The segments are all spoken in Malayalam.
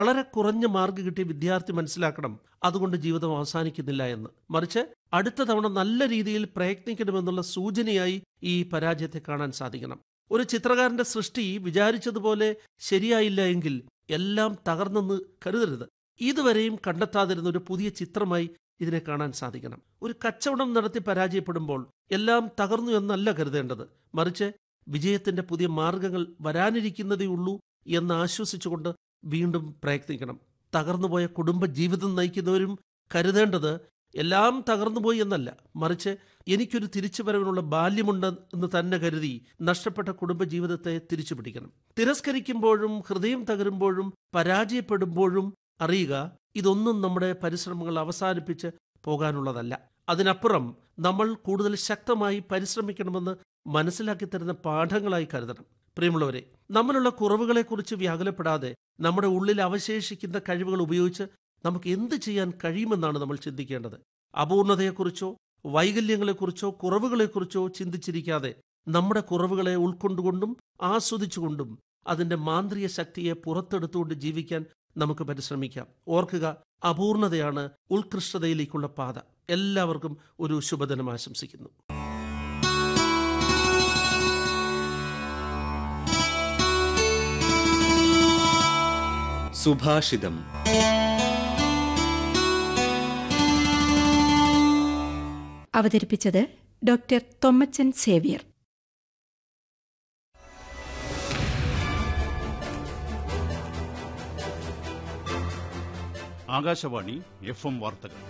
വളരെ കുറഞ്ഞ മാർക്ക് കിട്ടിയ വിദ്യാർത്ഥി മനസ്സിലാക്കണം അതുകൊണ്ട് ജീവിതം അവസാനിക്കുന്നില്ല എന്ന് മറിച്ച് അടുത്ത തവണ നല്ല രീതിയിൽ പ്രയത്നിക്കണമെന്നുള്ള സൂചനയായി ഈ പരാജയത്തെ കാണാൻ സാധിക്കണം ഒരു ചിത്രകാരന്റെ സൃഷ്ടി വിചാരിച്ചതുപോലെ ശരിയായില്ല എങ്കിൽ എല്ലാം തകർന്നെന്ന് കരുതരുത് ഇതുവരെയും കണ്ടെത്താതിരുന്ന ഒരു പുതിയ ചിത്രമായി ഇതിനെ കാണാൻ സാധിക്കണം ഒരു കച്ചവടം നടത്തി പരാജയപ്പെടുമ്പോൾ എല്ലാം തകർന്നു എന്നല്ല കരുതേണ്ടത് മറിച്ച് വിജയത്തിന്റെ പുതിയ മാർഗങ്ങൾ വരാനിരിക്കുന്നതേ ഉള്ളൂ എന്ന് ആശ്വസിച്ചുകൊണ്ട് വീണ്ടും പ്രയത്നിക്കണം തകർന്നുപോയ കുടുംബ ജീവിതം നയിക്കുന്നവരും കരുതേണ്ടത് എല്ലാം തകർന്നുപോയി എന്നല്ല മറിച്ച് എനിക്കൊരു തിരിച്ചുവരവിനുള്ള ബാല്യമുണ്ട് എന്ന് തന്നെ കരുതി നഷ്ടപ്പെട്ട കുടുംബ ജീവിതത്തെ തിരിച്ചു പിടിക്കണം തിരസ്കരിക്കുമ്പോഴും ഹൃദയം തകരുമ്പോഴും പരാജയപ്പെടുമ്പോഴും അറിയുക ഇതൊന്നും നമ്മുടെ പരിശ്രമങ്ങൾ അവസാനിപ്പിച്ച് പോകാനുള്ളതല്ല അതിനപ്പുറം നമ്മൾ കൂടുതൽ ശക്തമായി പരിശ്രമിക്കണമെന്ന് മനസ്സിലാക്കി തരുന്ന പാഠങ്ങളായി കരുതണം പ്രിയമുള്ളവരെ നമ്മളുള്ള കുറവുകളെക്കുറിച്ച് വ്യാകുലപ്പെടാതെ നമ്മുടെ ഉള്ളിൽ അവശേഷിക്കുന്ന കഴിവുകൾ ഉപയോഗിച്ച് നമുക്ക് എന്ത് ചെയ്യാൻ കഴിയുമെന്നാണ് നമ്മൾ ചിന്തിക്കേണ്ടത് അപൂർണതയെക്കുറിച്ചോ വൈകല്യങ്ങളെക്കുറിച്ചോ കുറവുകളെക്കുറിച്ചോ ചിന്തിച്ചിരിക്കാതെ നമ്മുടെ കുറവുകളെ ഉൾക്കൊണ്ടുകൊണ്ടും ആസ്വദിച്ചുകൊണ്ടും അതിന്റെ മാന്ത്രിക ശക്തിയെ പുറത്തെടുത്തുകൊണ്ട് ജീവിക്കാൻ നമുക്ക് പരിശ്രമിക്കാം ഓർക്കുക അപൂർണതയാണ് ഉത്കൃഷ്ടതയിലേക്കുള്ള പാത എല്ലാവർക്കും ഒരു ശുഭദിനം ആശംസിക്കുന്നു സുഭാഷിതം അവതരിപ്പിച്ചത് doctor Thommachan Xavier Akashvani F M വാർത്തകൾ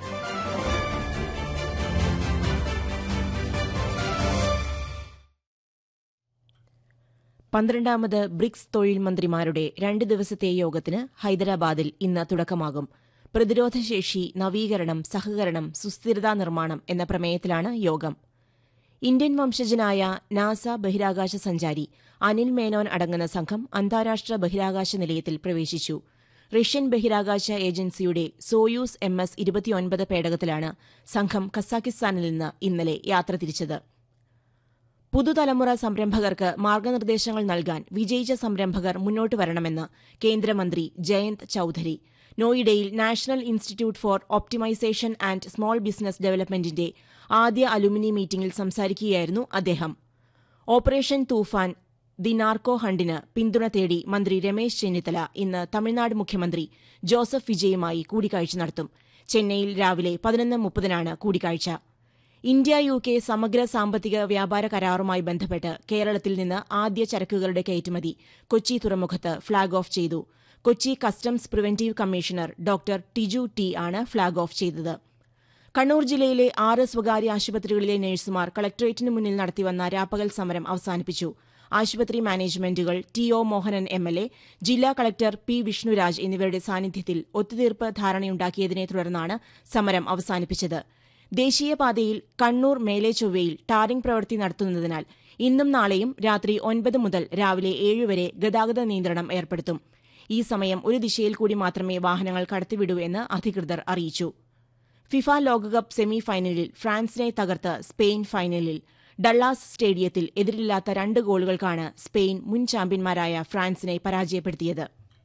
പന്ത്രണ്ടാമത് ബ്രിക്സ് തൊഴിൽ മന്ത്രിമാരുടെ രണ്ട് ദിവസത്തെ യോഗത്തിന് ഹൈദരാബാദിൽ ഇന്ന് തുടക്കമാകും പ്രതിരോധശേഷി നവീകരണം സഹകരണം സുസ്ഥിരതാ നിർമ്മാണം എന്ന പ്രമേയത്തിലാണ് യോഗം ഇന്ത്യൻ വംശജനായ നാസ ബഹിരാകാശ സഞ്ചാരി അനിൽ മേനോൻ അടങ്ങുന്ന സംഘം അന്താരാഷ്ട്ര ബഹിരാകാശ നിലയത്തിൽ പ്രവേശിച്ചു റഷ്യൻ ബഹിരാകാശ ഏജൻസിയുടെ സോയൂസ് എം എസ് ഇരുപത്തിയൊൻപത് പേടകത്തിലാണ് സംഘം കസാക്കിസ്ഥാനിൽ നിന്ന് ഇന്നലെ യാത്ര തിരിച്ചത് പുതുതലമുറ സംരംഭകർക്ക് മാർഗനിർദ്ദേശങ്ങൾ നൽകാൻ വിജയിച്ച സംരംഭകർ മുന്നോട്ട് വരണമെന്ന് കേന്ദ്രമന്ത്രി ജയന്ത് ചൌധരി നോയിഡയിൽ national institute for optimisation and small business ഡെവലപ്മെന്റിന്റെ ആദ്യ അലുമിനി മീറ്റിംഗിൽ സംസാരിക്കുകയായിരുന്നു അദ്ദേഹം ഓപ്പറേഷൻ തൂഫാൻ ദി നാർക്കോ ഹണ്ടിന് പിന്തുണ തേടി മന്ത്രി രമേശ് ചെന്നിത്തല ഇന്ന് തമിഴ്നാട് മുഖ്യമന്ത്രി ജോസഫ് വിജയുമായി കൂടിക്കാഴ്ച നടത്തും ചെന്നൈയിൽ രാവിലെ പതിനൊന്ന് മുപ്പതിനാണ് കൂടിക്കാഴ്ച ഇന്ത്യ യു കെ സമഗ്ര സാമ്പത്തിക വ്യാപാര കരാറുമായി ബന്ധപ്പെട്ട് കേരളത്തിൽ നിന്ന് ആദ്യ ചരക്കുകളുടെ കയറ്റുമതി കൊച്ചി തുറമുഖത്ത് ഫ്ളാഗ് ഓഫ് ചെയ്തു Kochi customs preventive commissioner doctor Tiju T ആണ് ഫ്ളാഗ് ഓഫ് ചെയ്തത് കണ്ണൂർ ജില്ലയിലെ ആറ് സ്വകാര്യ ആശുപത്രികളിലെ നഴ്സുമാർ കളക്ടറേറ്റിന് മുന്നിൽ നടത്തിവന്ന രാപ്പകൽ സമരം അവസാനിപ്പിച്ചു ആശുപത്രി മാനേജ്മെന്റുകൾ T O Mohanan M L A ജില്ലാ കളക്ടർ പി വിഷ്ണുരാജ് എന്നിവരുടെ സാന്നിധ്യത്തിൽ ഒത്തുതീർപ്പ് ധാരണയുണ്ടാക്കിയതിനെ തുടർന്നാണ് സമരം അവസാനിപ്പിച്ചത് ദേശീയപാതയിൽ കണ്ണൂർ മേലെ ചൊവ്വയിൽ ടാറിംഗ് പ്രവൃത്തി നടത്തുന്നതിനാൽ ഇന്നും നാളെയും രാത്രി ഒൻപത് മുതൽ രാവിലെ ഏഴ് വരെ ഗതാഗത നിയന്ത്രണം ഏർപ്പെടുത്തും ഈ സമയം ഒരു ദിശയിൽ കൂടി മാത്രമേ വാഹനങ്ങൾ കടത്തിവിടൂ എന്ന് അധികൃതർ അറിയിച്ചു ഫിഫ ലോകകപ്പ് സെമി ഫൈനലിൽ ഫ്രാൻസിനെ തകർത്ത് സ്പെയിൻ ഫൈനലിൽ ഡള്ളാസ് സ്റ്റേഡിയത്തിൽ എതിരില്ലാത്ത രണ്ട് ഗോളുകൾക്കാണ് സ്പെയിൻ മുൻ ചാമ്പ്യന്മാരായ ഫ്രാൻസിനെ പരാജയപ്പെടുത്തിയത്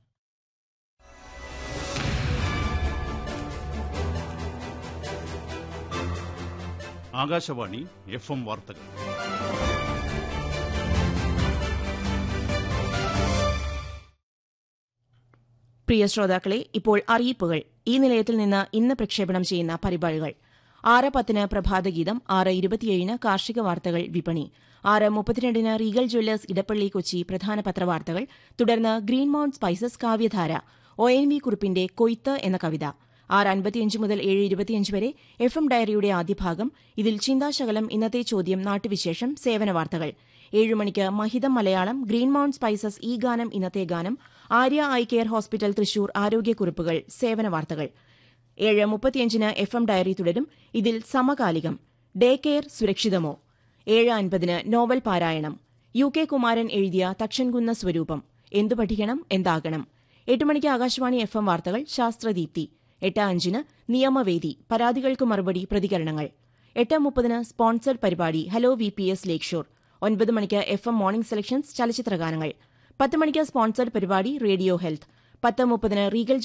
ആകാശവാണി എഫ് എം വാർത്തകൾ പ്രിയ ശ്രോതാക്കളെ ഇപ്പോൾ അറിയിപ്പുകൾ ഈ നിലയത്തിൽ നിന്ന് ഇന്ന് പ്രക്ഷേപണം ചെയ്യുന്ന പരിപാടികൾ ആറ് പത്തിന് പ്രഭാതഗീതം ആറ് ഇരുപത്തിയേഴിന് കാർഷിക വാർത്തകൾ വിപണി ആറ് മുപ്പത്തിരണ്ടിന് റീഗൽ ജ്വല്ലേഴ്സ് ഇടപ്പള്ളി കൊച്ചി പ്രധാന പത്രവാർത്തകൾ തുടർന്ന് ഗ്രീൻ മൗണ്ട് സ്പൈസസ് കാവ്യധാര ഒ എൻ വി കുറിപ്പിന്റെ കൊയ്ത്ത് എന്ന കവിത ആറ് അൻപത്തിയഞ്ച് മുതൽ ഏഴ് ഇരുപത്തിയഞ്ച് വരെ എഫ് എം ഡയറിയുടെ ആദ്യ ഭാഗം ഇതിൽ ചിന്താശകലം ഇന്നത്തെ ചോദ്യം നാട്ടുവിശേഷം സേവന വാർത്തകൾ ഏഴ് മണിക്ക് മഹിതം മലയാളം ഗ്രീൻ മൗണ്ട് സ്പൈസസ് ഈ ഗാനം ഇന്നത്തെ ഗാനം Arya eye care hospital Thrissur ആരോഗ്യക്കുറിപ്പുകൾ സേവന വാർത്തകൾ ഏഴ് മുപ്പത്തിയഞ്ചിന് എഫ് എം ഡയറി തുടരും ഇതിൽ സമകാലികം ഡേ കെയർ സുരക്ഷിതമോ ഏഴ് അൻപതിന് നോവൽ പാരായണം യു കെ കുമാരൻ എഴുതിയ തക്ഷൻകുന്ന സ്വരൂപം എന്തു പഠിക്കണം എന്താകണം എട്ട് മണിക്ക് ആകാശവാണി എഫ് എം വാർത്തകൾ ശാസ്ത്രദീപ്തി എട്ട് അഞ്ചിന് നിയമവേദി പരാതികൾക്ക് മറുപടി പ്രതികരണങ്ങൾ എട്ട് മുപ്പതിന് സ്പോൺസർഡ് പരിപാടി hello V P S lake shore ഒൻപത് മണിക്ക് എഫ് എം മോർണിംഗ് സെലക്ഷൻസ് ചലച്ചിത്രഗാനങ്ങൾ പത്ത് മണിക്ക് സ്പോൺസർഡ് പരിപാടി റേഡിയോ ഹെൽത്ത് പത്ത് മുപ്പതിന് റീഗൽ